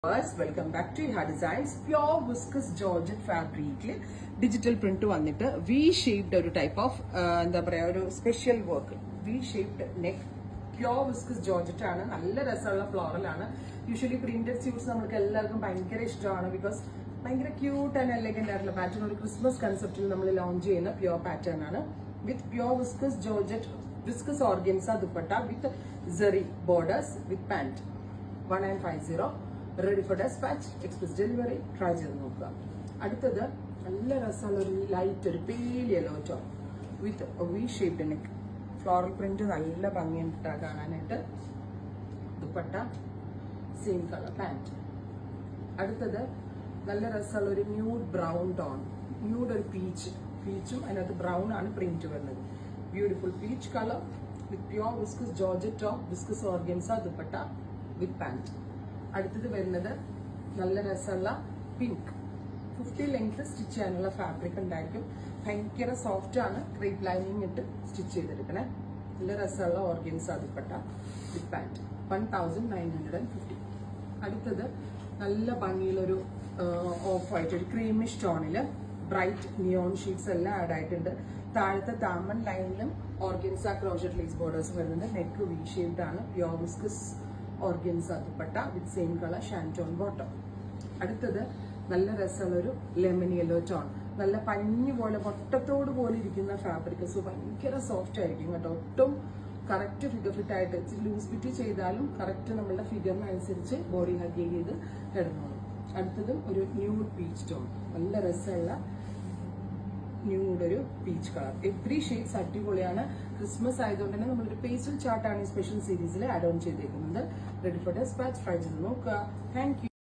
welcome back to ഹാ designs pure viscose georgette ഫാബ്രിക്കിൽ digital print വന്നിട്ട് വി ഷേപ്ഡ് ഒരു ടൈപ്പ് ഓഫ് എന്താ പറയാ ഒരു special work V shaped neck pure viscose georgette ആണ് നല്ല രസമുള്ള ഫ്ലോറൽ ആണ് യൂഷ്വലി പ്രിന്റഡ് സ്യൂട്ട്സ് നമുക്ക് എല്ലാവർക്കും ഭയങ്കര ഇഷ്ടമാണ് ബിക്കോസ് ഭയങ്കര ക്യൂട്ട് ആൻഡ് എലഗന്റ് ആയിട്ടുള്ള പാറ്റേൺ ഒരു ക്രിസ്മസ് കൺസെപ്റ്റിൽ നമ്മൾ ലോഞ്ച് ചെയ്യുന്ന പ്യോർ പാറ്റേൺ ആണ് with pure viscose georgette viscose organza dupatta with zari borders with pant one nine five zero ready for despatch express delivery try ചെയ്ത് നോക്കുക അടുത്തത് നല്ല രസമുള്ള ഒരു ലൈറ്റ് ഒരു pale yellow tone with V shaped neck floral print നല്ല ഭംഗിയുണ്ട് കാണാനായിട്ട് ദുപ്പട്ട സെയിം കളർ പാൻറ് അടുത്തത് നല്ല രസമുള്ള ഒരു ന്യൂഡ് ബ്രൗൺ ടോൺ ന്യൂഡ് ഒരു പീച്ച് പീച്ചും അതിനകത്ത് ബ്രൗൺ ആണ് പ്രിന്റ് വരുന്നത് beautiful peach colour with pure viscose georgette top viscose organza dupatta with pant അടുത്തത് വരുന്നത് നല്ല രസമുള്ള പിങ്ക് ഫിഫ്റ്റി ലെങ്ത് സ്റ്റിച്ച് ചെയ്യാനുള്ള ഫാബ്രിക് ഉണ്ടായിരിക്കും ഭയങ്കര സോഫ്റ്റ് ആണ് ക്രീപ്പ് ലൈനിങ് ഇട്ട് സ്റ്റിച്ച് ചെയ്തെടുക്കണേ നല്ല രസമുള്ള organza dupatta with pant one thousand nine hundred and fifty അടുത്തത് നല്ല ഭംഗിയിലൊരു ഓഫ് വൈറ്റ് ഒരു ക്രീമിഷ് ടോണില് ബ്രൈറ്റ് നിയോൺ ഷീറ്റ്സ് എല്ലാം ആഡ് ആയിട്ടുണ്ട് താഴത്തെ താമൻ ലൈനിലും ഓർഗൻസ ക്രോഷറ്റ് ലേസ് ബോർഡേഴ്സ് വരുന്നുണ്ട് നെക്ക് വി ഷേപ്ഡ് ആണ് pure viscose organza dupatta with same colour shantoon bottom അടുത്തത് നല്ല രസമുള്ളൊരു ലെമൺ യെല്ലോ ടോൺ നല്ല പഞ്ഞു പോലെ വട്ടത്തോട് പോലെ ഇരിക്കുന്ന ഫാബ്രിക് സോ ഭയങ്കര സോഫ്റ്റ് ആയിരിക്കും കേട്ടോ ഒട്ടും കറക്റ്റ് ഫിഗർ ഫിറ്റ് ആയിട്ട് ലൂസ് ഫിറ്റ് ചെയ്താലും കറക്റ്റ് നമ്മളുടെ ഫിഗറിനനുസരിച്ച് ബോഡി ഹഗ് ചെയ്ത് കിടന്നോളും അടുത്തതും ഒരു ന്യൂഡ് പീച്ച് ടോൺ നല്ല രസമുള്ള ന്യൂഡ് ഒരു പീച്ച് കളർ എവറി ഷെയ്ഡ്സ് അടിപൊളിയാണ് ക്രിസ്മസ് ആയതുകൊണ്ട് തന്നെ നമ്മളൊരു പേസ്റ്റൽ ചാർട്ടാണ് ഈ സ്പെഷ്യൽ സീരീസിൽ ആഡ് ഓൺ ചെയ്തേക്കുന്നത് റെഡി ഫോർ ഡെസ്പാച്ച് ട്രൈ ചെയ്ത് നോക്കുക താങ്ക്